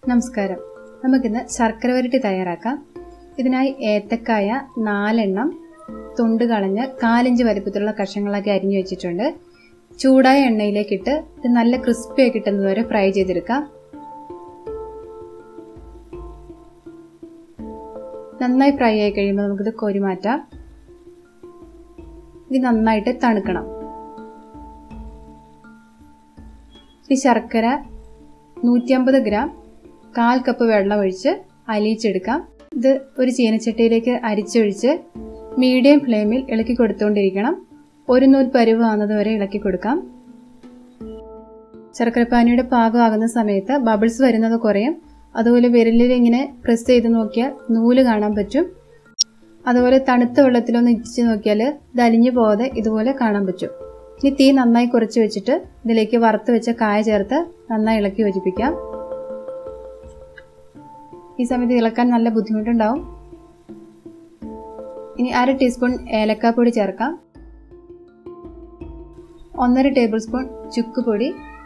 നമസ്കാരം നമുക്കിന്ന് ശർക്കര വരട്ടി തയ്യാറാക്കാം ഇതിനായി ഏത്തക്കായ നാലെണ്ണം തൊണ്ട് കളഞ്ഞ് കാലിഞ്ച് വലുപ്പത്തിലുള്ള കഷ്ണങ്ങളാക്കി അരിഞ്ഞു വെച്ചിട്ടുണ്ട് ചൂടായ എണ്ണയിലേക്കിട്ട് ഇത് നല്ല ക്രിസ്പിയായി കിട്ടുന്നത് വരെ ഫ്രൈ ചെയ്തെടുക്കാം നന്നായി ഫ്രൈ ആയി കഴിയുമ്പോൾ നമുക്കിത് കോരി മാറ്റാം ഇത് നന്നായിട്ട് തണുക്കണം ഈ ശർക്കര നൂറ്റി അമ്പത് ഗ്രാം കാൽ കപ്പ് വെള്ളം ഒഴിച്ച് അലിയിച്ചെടുക്കാം ഇത് ഒരു ചീനച്ചട്ടിയിലേക്ക് അരിച്ചൊഴിച്ച് മീഡിയം ഫ്ലെയിമിൽ ഇളക്കി കൊടുത്തുകൊണ്ടിരിക്കണം ഒരു നൂൽ പരുവ് ആകുന്നത് വരെ ഇളക്കി കൊടുക്കാം ശർക്കരപ്പാനിയുടെ പാകമാകുന്ന സമയത്ത് ബബിൾസ് വരുന്നത് കുറയും അതുപോലെ വിരലിൽ ഇങ്ങനെ പ്രസ് ചെയ്ത് നോക്കിയാൽ നൂല് കാണാൻ പറ്റും അതുപോലെ തണുത്ത വെള്ളത്തിലൊന്ന് ഇടിച്ച് നോക്കിയാൽ ഇത് അലിഞ്ഞു പോകാതെ ഇതുപോലെ കാണാൻ പറ്റും ഇനി തീ നന്നായി കുറച്ച് വെച്ചിട്ട് ഇതിലേക്ക് വറുത്ത് വെച്ച കായ ചേർത്ത് നന്നായി ഇളക്കി യോജിപ്പിക്കാം ഈ സമയത്ത് ഇളക്കാൻ നല്ല ബുദ്ധിമുട്ടുണ്ടാവും ഇനി അര ടീസ്പൂൺ ഏലക്കാപ്പൊടി ചേർക്കാം ഒന്നര ടേബിൾ സ്പൂൺ ചുക്ക് പൊടി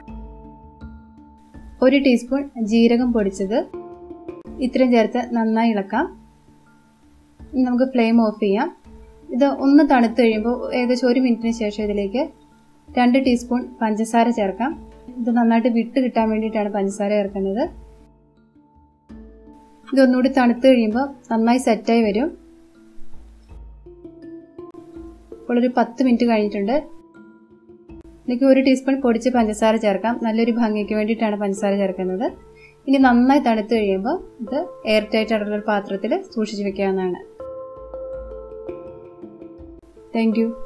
ഒരു ടീസ്പൂൺ ജീരകം പൊടിച്ചത് ഇത്രയും ചേർത്ത് നന്നായി ഇളക്കാം ഇനി നമുക്ക് ഫ്ലെയിം ഓഫ് ചെയ്യാം ഇത് ഒന്ന് തണുത്ത് കഴിയുമ്പോൾ ഏകദേശം ഒരു മിനിറ്റിന് ശേഷം ഇതിലേക്ക് രണ്ട് ടീസ്പൂൺ പഞ്ചസാര ചേർക്കാം ഇത് നന്നായിട്ട് വിട്ട് കിട്ടാൻ വേണ്ടിയിട്ടാണ് പഞ്ചസാര ചേർക്കുന്നത് ഇതൊന്നുകൂടി തണുത്ത് കഴിയുമ്പോൾ നന്നായി സെറ്റായി വരും ഇപ്പോൾ ഒരു പത്ത് മിനിറ്റ് കഴിഞ്ഞിട്ടുണ്ട് ഇതിലേക്ക് ഒരു ടീസ്പൂൺ പൊടിച്ച് പഞ്ചസാര ചേർക്കാം നല്ലൊരു ഭംഗിക്ക് വേണ്ടിയിട്ടാണ് പഞ്ചസാര ചേർക്കുന്നത് ഇനി നന്നായി തണുത്ത് കഴിയുമ്പോൾ ഇത് എയർ ടൈറ്റ് ആയിട്ടുള്ള ഒരു പാത്രത്തിൽ സൂക്ഷിച്ച് വെക്കാവുന്നതാണ് താങ്ക്